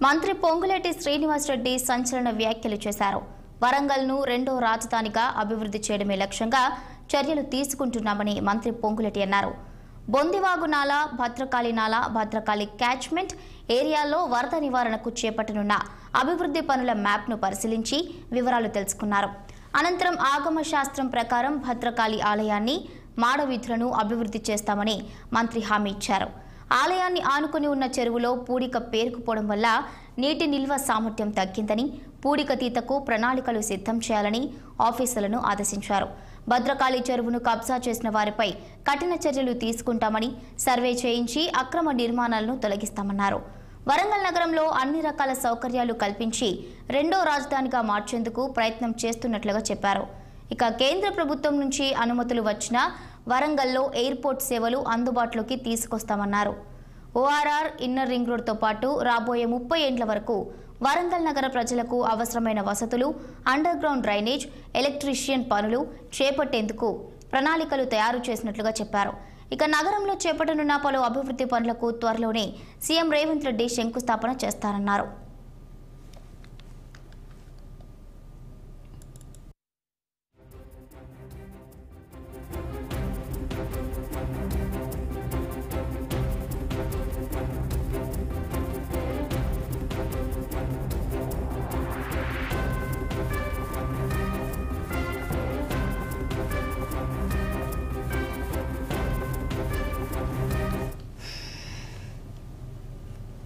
మంత్రి పొంగులేటి శ్రీనివాసరెడ్డి సంచలన వ్యాఖ్యలు చేశారు వరంగల్ను రెండో రాజధానిగా అభివృద్ధి చేయడమే లక్ష్యంగా చర్యలు తీసుకుంటున్నామని మంత్రి పొంగులేటి అన్నారు బొందివాగు నాల భద్రకాళి నాల భద్రకాళి క్యాచ్మెంట్ ఏరియాలో వరద నివారణకు చేపట్టనున్న అభివృద్ధి పనుల మ్యాప్ను పరిశీలించి వివరాలు తెలుసుకున్నారు అనంతరం ఆగమ శాస్త్రం ప్రకారం భద్రకాళి ఆలయాన్ని మాడవీధులను అభివృద్ధి చేస్తామని మంత్రి హామీ ఇచ్చారు ఆలయాన్ని ఆనుకుని ఉన్న చెరువులో పూడిక పేరుకుపోవడం వల్ల నీటి నిల్వ సామర్థ్యం తగ్గిందని పూడిక తీతకు ప్రణాళికలు సిద్ధం చేయాలని ఆఫీసర్లను ఆదేశించారు భద్రకాళి చెరువును కబ్జా చేసిన వారిపై కఠిన చర్యలు తీసుకుంటామని సర్వే చేయించి అక్రమ నిర్మాణాలను తొలగిస్తామన్నారు వరంగల్ నగరంలో అన్ని రకాల సౌకర్యాలు కల్పించి రెండో రాజధానిగా మార్చేందుకు ప్రయత్నం చేస్తున్నట్లుగా చెప్పారు ఇక కేంద్ర ప్రభుత్వం నుంచి అనుమతులు వచ్చినా వరంగల్లో ఎయిర్పోర్ట్ సేవలు అందుబాటులోకి తీసుకొస్తామన్నారు ఓఆర్ఆర్ ఇన్నర్ రింగ్ రోడ్తో పాటు రాబోయే ముప్పై ఏండ్ల వరకు వరంగల్ నగర ప్రజలకు అవసరమైన వసతులు అండర్ గ్రౌండ్ డ్రైనేజ్ ఎలక్ట్రీషియన్ పనులు చేపట్టేందుకు ప్రణాళికలు తయారు చేసినట్లుగా చెప్పారు ఇక నగరంలో చేపట్టనున్న పలు అభివృద్ధి పనులకు త్వరలోనే సీఎం రేవంత్ రెడ్డి శంకుస్థాపన చేస్తారన్నారు